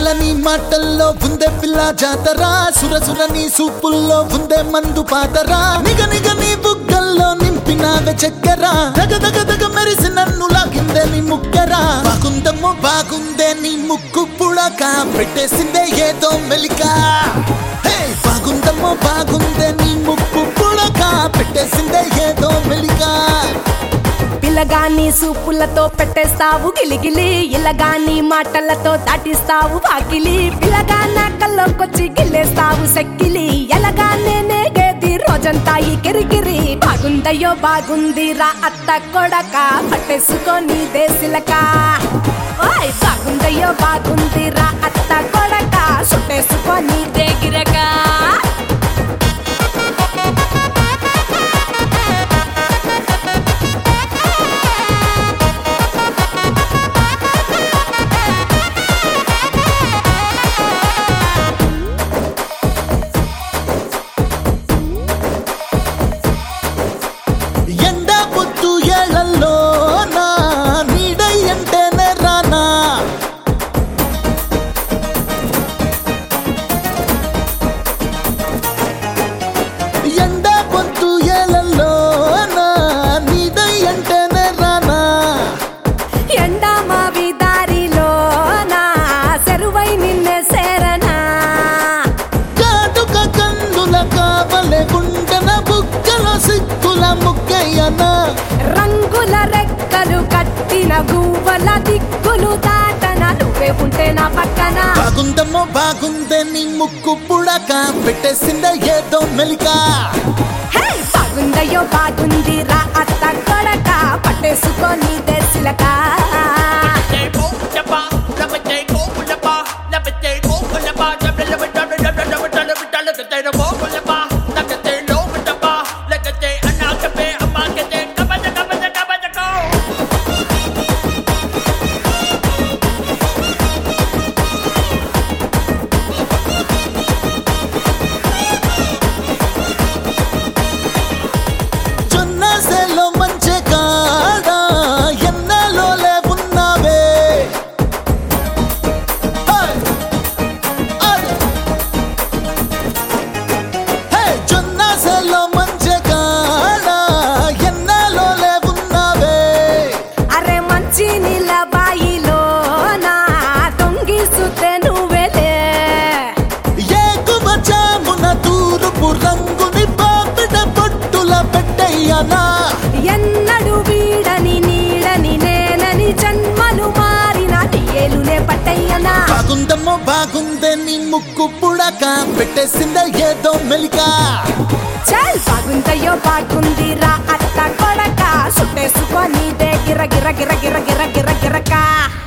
చల్లని మాటల్లో ఉందే పిల్ల జాతరా సురసుర నీ సూపుల్లో ఉందే మందు పాతరా నిగ నిగ నీ బుగ్గల్లో నింపినావే చక్కెర దగ దగ దగ మెరిసి నన్ను లాగిందే నీ ముక్కెరా బాగుందమ్మో బాగుందే నీ ముక్కు పుడక పెట్టేసిందే ఏదో మెలిక హే, బాగుందమ్మో బాగుందే నీ ముక్కు పుడక పెట్టేసిందే ఏదో మెలిక పిల్లగాని సూపులతో పెట్టేస్తావు గిలిగిలి ఇల్లగాని మాటలతో దాటిస్తావు వాకిలి పిల్లగాన కల్లోకొచ్చి గిల్లేస్తావు సెక్కిలి ఎలగానే నేగేది రోజంతా ఈ కిరికిరి బాగుందయ్యో బాగుంది రా అత్త కొడక పట్టేసుకొని దేశిలక ఓయ్ బాగుందయ్యో బాగుంది రా అత్త కొడక సుట్టేసుకొని దేగిరక ఎండ పొత్తు ఏళ్లలో నా నీడై అంటేనే రానా ఎండ పొత్తు ఏళ్లలో నా నీడై అంటేనే రానా ఎండా మావి దారిలో నా చెరువై నిన్నే సేరనా కాటుక కన్నుల కావలే గుండెన బుక్కల సిక్కుల ముక్కయ్యనా రంగుల రెక్కలు కట్టిన గువ్వల దిక్కులు దాటన నువ్వే ఉంటే నా పక్కన బాగుందమ్మో బాగుందే నీ ముక్కు పుడక పెట్టేసిందే ఏదో మెలికా హే బాగుందయ్యో బాగుంది రా అత్త కొడక పట్టేసుకొని దేశిలక జొన్నసెలో మంచి కాడ ఎన్నెలో లేవున్నావే హే! అరే! హే! జొన్నసెలో మంచి కాడ ఎన్నెలో లేవున్నావే అరే మంచి నీళ్ళ బాయిలో నా తొంగి సుతే నువ్వేలే ఏకువ జామున తూరుపు రంగుని పాపిట పొట్టుల పెట్టయ్యనా ఎన్నడు వీడని నీడని నేనని జన్మలు మారిన ఏలునే పట్టయ్యనా బాగుందమ్మో బాగుందే నీ ముక్కు పుడక పెట్టేసిందే ఏదో మెలికా చల్ బాగుందయ్యో బాగుంది రా అత్త కొడక సుట్టేసుకొని గిర గిర గిర గిర గిర గిర గిరక